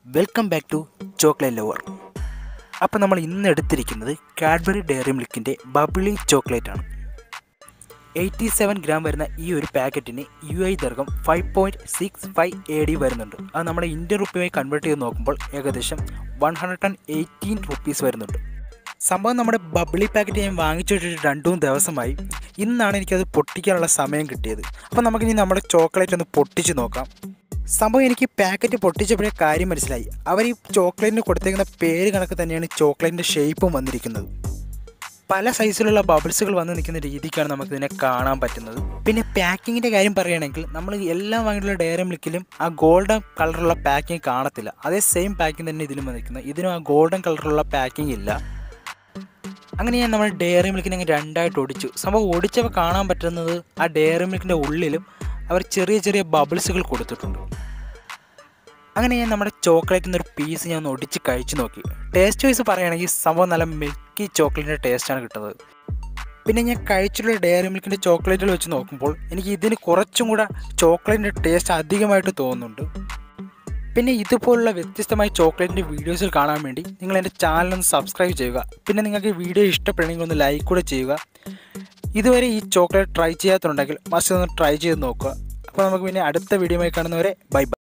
welcome back to chocolate lover അപ്പോൾ നമ്മൾ ഇന്ന് എടുത്തിരിക്കുന്നത് കാഡ്ബറി ഡയറി മിൽക്കിൻ്റെ ബബിളി ചോക്ലേറ്റ് ആണ് എയ്റ്റി സെവൻ ഗ്രാം വരുന്ന ഈ ഒരു പാക്കറ്റിന് യു ഐ ദർഗം five point six five A D വരുന്നുണ്ട് അത് നമ്മുടെ ഇന്ത്യൻ റുപ്പിയുമായി കൺവേർട്ട് ചെയ്ത് നോക്കുമ്പോൾ ഏകദേശം one hundred and eighteen rupees വരുന്നുണ്ട് സംഭവം നമ്മുടെ ബബിളി പാക്കറ്റ് ഞാൻ വാങ്ങിച്ചു വെച്ചിട്ട് രണ്ടു മൂന്ന് ദിവസമായി ഇന്നാണ് എനിക്കത് പൊട്ടിക്കാനുള്ള സമയം കിട്ടിയത് അപ്പോൾ നമുക്കിനി നമ്മുടെ ചോക്ലേറ്റ് ഒന്ന് പൊട്ടിച്ച് നോക്കാം സംഭവം എനിക്ക് പാക്കറ്റ് പൊട്ടിച്ചപ്പോഴേ കാര്യം മനസ്സിലായി അവർ ഈ ചോക്ലേറ്റിന് കൊടുത്തേക്കുന്ന പേര് കണക്ക് തന്നെയാണ് ചോക്ലേറ്റിൻ്റെ ഷേപ്പും വന്നിരിക്കുന്നത് പല സൈസിലുള്ള ബബിൾസുകൾ വന്ന് നിൽക്കുന്ന രീതിക്കാണ് നമുക്കിതിനെ കാണാൻ പറ്റുന്നത് പിന്നെ പാക്കിങ്ങിൻ്റെ കാര്യം പറയുകയാണെങ്കിൽ നമ്മൾ എല്ലാം വാങ്ങിയിട്ടുള്ള ഡയറി മിൽക്കിലും ആ ഗോൾഡൻ കളറുള്ള പാക്കിംഗ് കാണത്തില്ല അതേ സെയിം പാക്കിംഗ് തന്നെ ഇതിലും വന്നിരിക്കുന്നത് ഇതിനും ആ ഗോൾഡൻ കളറുള്ള പാക്കിംഗ് ഇല്ല അങ്ങനെ ഞാൻ നമ്മൾ ഡയറി മിൽക്കിനെ അങ്ങ് രണ്ടായിട്ട് ഒടിച്ചു സംഭവം ഒടിച്ചപ്പോൾ കാണാൻ പറ്റുന്നത് ആ ഡയറി മിൽക്കിൻ്റെ ഉള്ളിലും അവർ ചെറിയ ചെറിയ ബബിൾസുകൾ കൊടുത്തിട്ടുണ്ട് അങ്ങനെ ഞാൻ നമ്മുടെ ചോക്ലേറ്റിൽ നിന്നൊരു പീസ് ഞാൻ ഒന്ന് ഒടിച്ച് കഴിച്ചു നോക്കി ടേസ്റ്റ് വൈസ് പറയുകയാണെങ്കിൽ സംഭവം നല്ല മിൽക്കി ചോക്ലേറ്റിൻ്റെ ടേസ്റ്റാണ് കിട്ടുന്നത് പിന്നെ ഞാൻ കഴിച്ചിട്ടുള്ള ഡയറി മിൽക്കിൻ്റെ ചോക്ലേറ്റുകൾ വെച്ച് നോക്കുമ്പോൾ എനിക്ക് ഇതിന് കുറച്ചും കൂടെ ചോക്ലേറ്റിൻ്റെ ടേസ്റ്റ് അധികമായിട്ട് തോന്നുന്നുണ്ട് പിന്നെ ഇതുപോലുള്ള വ്യത്യസ്തമായ ചോക്ലേറ്റിൻ്റെ വീഡിയോസിൽ കാണാൻ വേണ്ടി നിങ്ങൾ എൻ്റെ ചാനൽ ഒന്ന് സബ്സ്ക്രൈബ് ചെയ്യുക പിന്നെ നിങ്ങൾക്ക് ഈ വീഡിയോ ഇഷ്ടപ്പെടണമെങ്കിൽ ഒന്ന് ലൈക്ക് കൂടെ ചെയ്യുക ഇതുവരെ ഈ ചോക്ലേറ്റ് ട്രൈ ചെയ്യാത്തുണ്ടെങ്കിൽ മസ്റ്റ് ഒന്ന് ട്രൈ ചെയ്ത് നോക്കുക അപ്പോൾ നമുക്ക് പിന്നെ അടുത്ത വീഡിയോയുമായി കാണുന്നവരെ ബൈ ബൈ